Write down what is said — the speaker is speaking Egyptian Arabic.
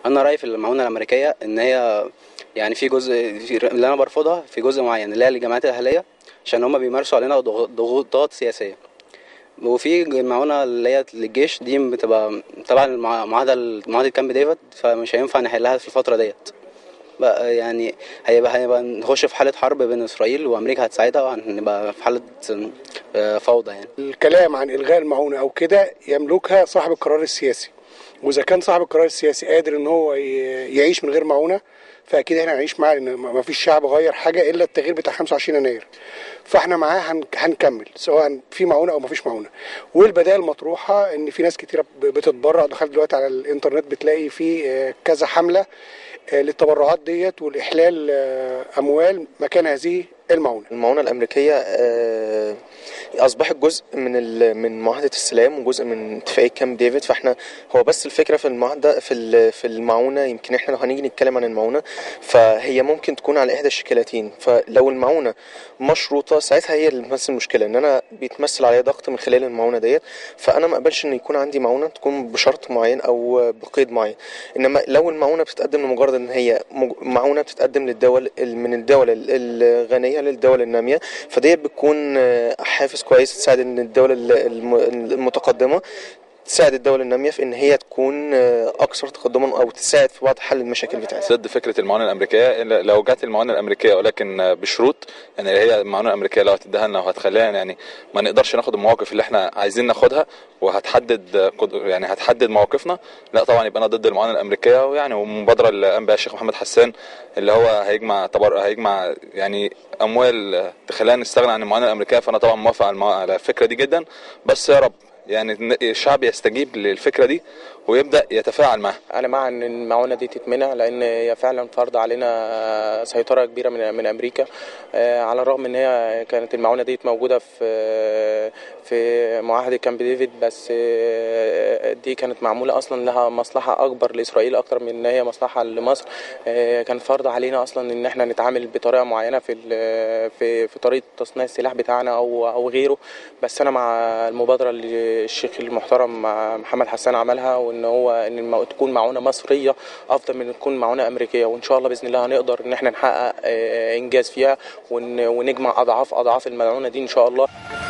انا رايي في المعونه الامريكيه ان هي يعني في جزء في اللي انا برفضها في جزء معين اللي هي الجامعات الاهليه عشان هم بيمارسوا علينا ضغ- ضغوطات سياسيه وفي المعونه اللي هي للجيش دي بتبقى تبع المع- معاهده معاهده كامب ديفيد فمش هينفع نحلها في الفتره ديت بقى يعني هيبقى هيبقى نخش في حاله حرب بين اسرائيل وامريكا هتساعدها وهنبقى في حاله آه، فوضى يعني الكلام عن الغاء المعونه او كده يملكها صاحب القرار السياسي واذا كان صاحب القرار السياسي قادر ان هو ي- يعيش من غير معونه فاكيد احنا هنعيش معاه لان ما فيش شعب غير حاجه الا التغيير بتاع 25 يناير فاحنا معاه هن- هنكمل سواء في معونه او ما فيش معونه والبدائل مطروحه ان في ناس كتيره ب- بتتبرع دخلت دلوقتي على الانترنت بتلاقي في آه، كذا حمله آه، للتبرعات ديت والاحلال آه، اموال مكان هذه المعونه المعونة الأمريكية آه، أصبحت جزء من ال- من معاهدة السلام وجزء من اتفاقية كامب ديفيد فاحنا هو بس الفكرة في المعاهدة في ال- في المعونة يمكن احنا لو هنيجي نتكلم عن المعونة فهي ممكن تكون على إحدى الشكلتين فلو المعونة مشروطة ساعتها هي اللي بتمثل المشكلة إن أنا بيتمثل عليا ضغط من خلال المعونة ديت فأنا ما أقبلش إن يكون عندي معونة تكون بشرط معين أو بقيد معين إنما لو المعونة بتتقدم لمجرد إن هي مج- معونة بتتقدم للدول ال- من الدول ال- الغنية للدول النامية فدي بتكون آه، حافز كويس تساعد ان الدولة ال- الم- المتقدمة تساعد الدولة النامية في ان هي تكون آه، اكثر تقدما او تساعد في بعض حل المشاكل بتاعتها ضد فكره المعونه الامريكيه إلا لو جت المعونه الامريكيه ولكن بشروط يعني هي المعونه الامريكيه لو هتديها لنا وهتخليها يعني ما نقدرش ناخد المواقف اللي احنا عايزين ناخدها وهتحدد قد- يعني هتحدد مواقفنا لا طبعا يبقى انا ضد المعونه الامريكيه ويعني ومبادره اللي قام بها الشيخ محمد حسان اللي هو هيجمع تبر هيجمع يعني اموال تخلينا نستغنى عن المعونه الامريكيه فانا طبعا موافق على المع- على الفكره دي جدا بس يا رب يعني إن الشعب يستجيب للفكره دي ويبدا يتفاعل معها انا مع ان المعونه دي تتمنع لان هي فعلا فرض علينا سيطره كبيره من من امريكا آه، على الرغم ان هي كانت المعونه دي موجوده في في معاهده كامب ديفيد بس آه، دي كانت معموله اصلا لها مصلحه اكبر لاسرائيل اكتر من ان هي مصلحه لمصر آه، كان فرض علينا اصلا ان احنا نتعامل بطريقه معينه في ال- في في طريقه تصنيع السلاح بتاعنا او او غيره بس انا مع المبادره اللي الشيخ المحترم محمد حسان عملها وان هو ان المو- تكون معونه مصريه افضل من تكون معونه امريكيه وان شاء الله باذن الله هنقدر ان احنا نحقق آه، انجاز فيها ون- ونجمع اضعاف اضعاف المعونه دي ان شاء الله